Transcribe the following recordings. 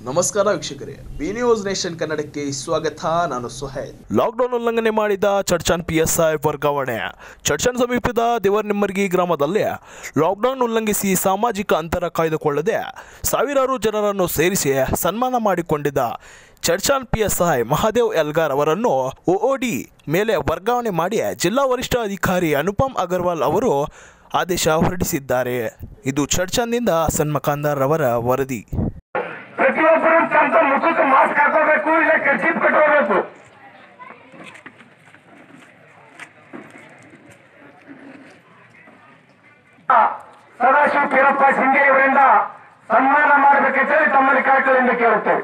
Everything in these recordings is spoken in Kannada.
ನಮಸ್ಕಾರ ವೀಕ್ಷಕರೇ ಬಿ ನ್ಯೂಸ್ ನೇಷನ್ ಕನ್ನಡಕ್ಕೆ ಸ್ವಾಗತ ನಾನು ಸುಹೇಲ್ ಲಾಕ್ಡೌನ್ ಉಲ್ಲಂಘನೆ ಮಾಡಿದ ಚಡ್ಚನ್ ಪಿಎಸ್ಐ ವರ್ಗಾವಣೆ ಚಡ್ಚನ್ ಸಮೀಪದ ದೇವರನಿಮ್ಮರ್ಗಿ ಗ್ರಾಮದಲ್ಲಿ ಲಾಕ್ಡೌನ್ ಉಲ್ಲಂಘಿಸಿ ಸಾಮಾಜಿಕ ಅಂತರ ಕಾಯ್ದುಕೊಳ್ಳದೆ ಸಾವಿರಾರು ಜನರನ್ನು ಸೇರಿಸಿ ಸನ್ಮಾನ ಮಾಡಿಕೊಂಡಿದ್ದ ಚಡ್ಚನ್ ಪಿಎಸ್ಐ ಮಹಾದೇವ್ ಎಲ್ಗಾರ್ ಅವರನ್ನು ಒಒಡಿ ಮೇಲೆ ವರ್ಗಾವಣೆ ಮಾಡಿ ಜಿಲ್ಲಾ ವರಿಷ್ಠ ಅಧಿಕಾರಿ ಅನುಪಮ್ ಅಗರ್ವಾಲ್ ಅವರು ಆದೇಶ ಹೊರಡಿಸಿದ್ದಾರೆ ಇದು ಚಡ್ಚನ್ನಿಂದ ಸನ್ಮಖಾಂದಾರ್ ಅವರ ವರದಿ ಪ್ರತಿಯೊಬ್ಬರು ತಮ್ಮ ತಮ್ಮ ಮುಖಕ್ಕೆ ಮಾಸ್ಕ್ ಹಾಕೋಬೇಕು ಇಲ್ಲ ಕರ್ಚೀಪ್ ಕಟ್ಕೋಬೇಕು ಸದಾಶಿವ ಪೀರಪ್ಪ ಸಿಂಗೆ ಇವರಿಂದ ಸನ್ಮಾನ ಮಾಡಬೇಕಂತೇಳಿ ತಮ್ಮಲ್ಲಿ ಕಳಕಳಿಯಿಂದ ಕೇಳುತ್ತೇವೆ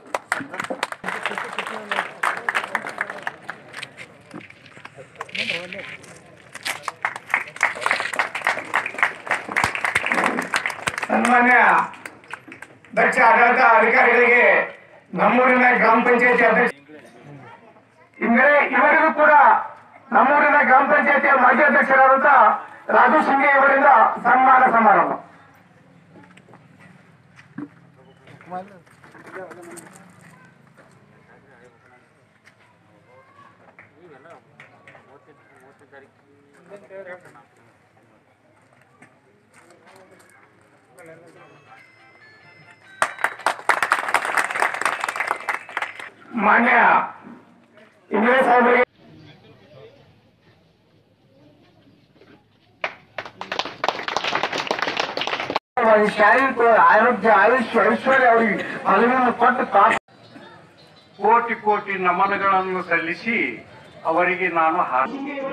ಸನ್ಮಾನ್ಯ ದಕ್ಷ ಆಡಳಿತ ಅಧಿಕಾರಿಗಳಿಗೆ ನಮ್ಮೂರಿನ ಗ್ರಾಮ ಪಂಚಾಯತಿ ಅಧ್ಯಕ್ಷ ಇಂದ್ರೆ ಇವರಿಗೂ ಕೂಡ ನಮ್ಮೂರಿನ ಗ್ರಾಮ ಪಂಚಾಯತಿಯ ಮಾಜಿ ಅಧ್ಯಕ್ಷರಾದಂತ ರಾಜು ಸಿಂಗೆ ಇವರಿಂದ ಸನ್ಮಾನ ಸಮಾರಂಭ ಮಾನ್ಯ ಇಂಗ್ಲಿಷ್ ಸಾಹೇಬರಿಗೆ ಶಾರೀರಿಕ ಆರೋಗ್ಯ ಆಯುಷ್ಯ ಐಶ್ವರ್ಯ ಅವರಿಗೆ ಹಲವನ್ನು ಕೊಟ್ಟು ಕಾಸು ಕೋಟಿ ಕೋಟಿ ನಮನಗಳನ್ನು ಸಲ್ಲಿಸಿ ಅವರಿಗೆ ನಾನು ಹಾ-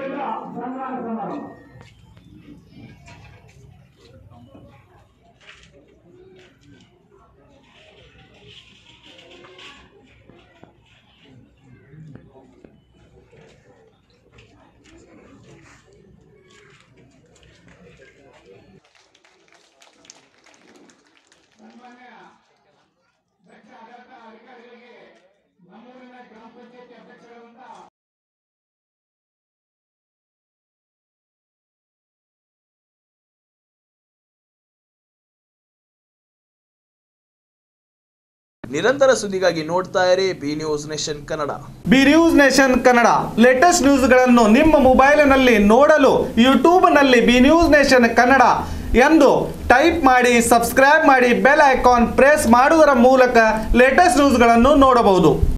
ನಿರಂತರ ಸುದ್ದಿಗಾಗಿ ನೋಡ್ತಾ ಇರಿ B news nation Kannada B news nation Kannada latest ನ್ಯೂಸ್ಗಳನ್ನು ನಿಮ್ಮ ಮೊಬೈಲಿನಲ್ಲಿ ನೋಡಲು ಯೂಟ್ಯೂಬ್ನಲ್ಲಿ ಬಿ ನ್ಯೂಸ್ ನೇಷನ್ ಕನ್ನಡ ಎಂದು ಟೈಪ್ ಮಾಡಿ ಸಬ್ಸ್ಕ್ರೈಬ್ ಮಾಡಿ ಬೆಲ್ ಐಕಾನ್ ಪ್ರೆಸ್ ಮಾಡುವುದರ ಮೂಲಕ ಲೇಟೆಸ್ಟ್ ನ್ಯೂಸ್ಗಳನ್ನು ನೋಡಬಹುದು